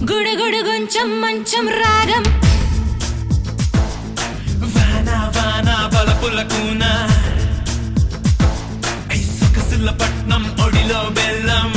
గుడుగుడు కొంచెం మంచం రాగం వాన వాన బలపుల కూన ఐ సొగసుల పట్నం ఒడిలో బెల్లం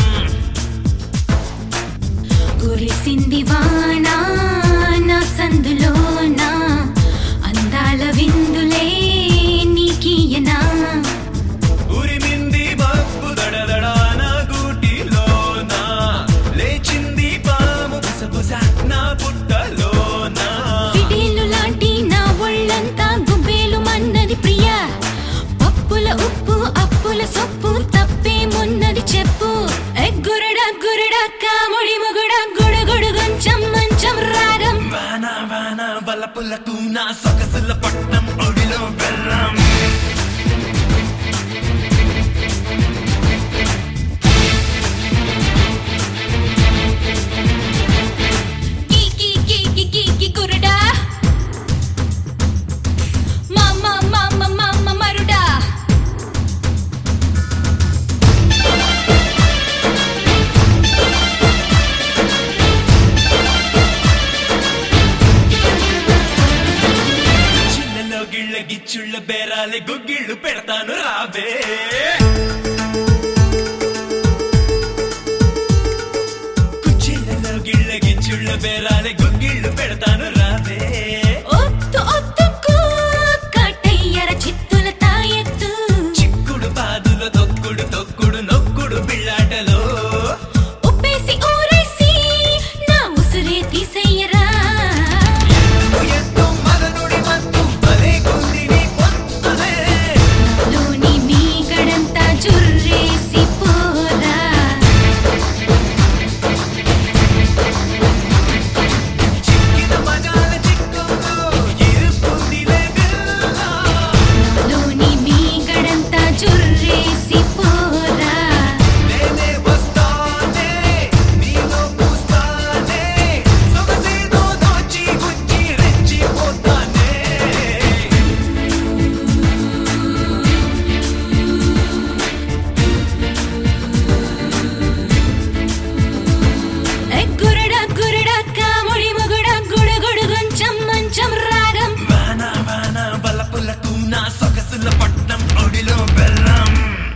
కురిసింది వానా నా సందులోన అందాల విందులే నీకీయనా ఉరిమింది మబ్బు దడదడాన గూటిలోన లేచింది పాము బుసబుస నా పుట్టలోన పిటీలు లాంటి నా ఒళ్ళంతా గుబ్బేలు మన్నది ప్రియా పప్పుల ఉప్పు అప్పుల సొప్పు తప్పేమున్నది చెప్పు ఎగ్గురుడ గురుడ కాముడి ముగుడ గుడుగుడు కొంచెం మంచం రాగం వాన వాన బలపుల కూన సొగసుల పట్నం ఒడిలో బెల్లం కీ కీ కీ కీ కీ కీ గురుడా మామ మామ మామ మరుడా చిల్లలో గిళ్ళ గిచ్చుళ్ళ బేరాలే గుగ్గిళ్ళు పెడతాను రావే కుచ్చిళ్ళలో గిళ్ళ గిచ్చుళ్ళ బేరాలే గుగ్గిళ్ళు పెడతాను రావే ఒత్తు ఒత్తుకు కట్టయ్యర చిత్తుల తాయెత్తు చిక్కుడు పాదుల తొక్కుడు తొక్కుడు నొక్కుడు బిళ్ళాటలో ఉప్పేసి ఊరేసి నా ఉసురే తీసెయ్యరా ఎత్తు ఎత్తు మదనుడి మత్తు భలే కొంది నీ పొత్తులే లోని మీ గడంతా జుర్రేసి పోరా చిక్కిన మజాల చిక్కులో ఇరుపుందిలే బిళ్ళ లోని మీ గడంతా జుర్రేసి పోరా నేనే వస్తానే నీలో పూస్తానే సొగసేదో దోచి గుచ్చి రెచ్చిపోతానే ఎగ్గురుడా గురుడా కాముడి ముగుడా గుడుగుడు కొంచెం మంచం రాగం వాన వాన బలపులకు నా సొగసుల పట్నం ఒడిలో బెల్లం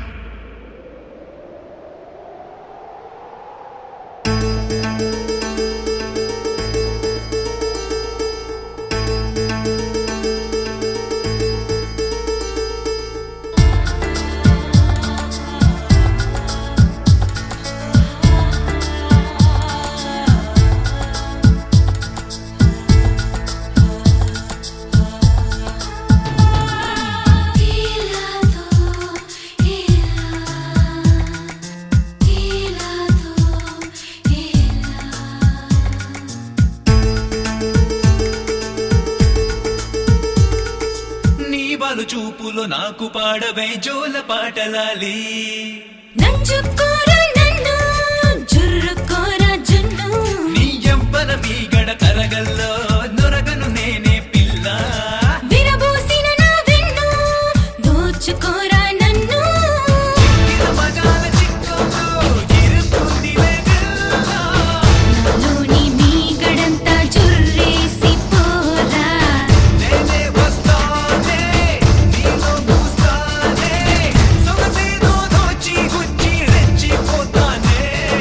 నీ బలు చూపులో నాకు పాడవే జోల పాటలాలి నంచుకోరా నన్ను జుర్రుకోరా జున్ను నీ ఎవ్వన మీ గడ కరగల్లో నొరగను నేనే పిల్ల విరబూసిన నా వెన్ను దోచుకోరా నన్ను చిక్కిన మజాల చిక్కులో ఇరుపుందిలే బిళ్ళ లోని మీ గడంతా జుర్రేసి పోరా నేనే వస్తానే నీలో పూస్తానే సొగసేదో దోచి గుచ్చి రెచ్చిపోతానే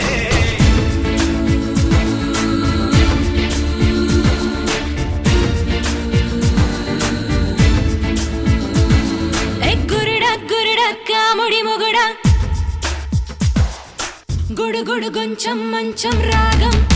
ఎగ్గురుడా గురుడా కాముడి ముగుడా గుడుగుడు కొంచెం మంచం రాగం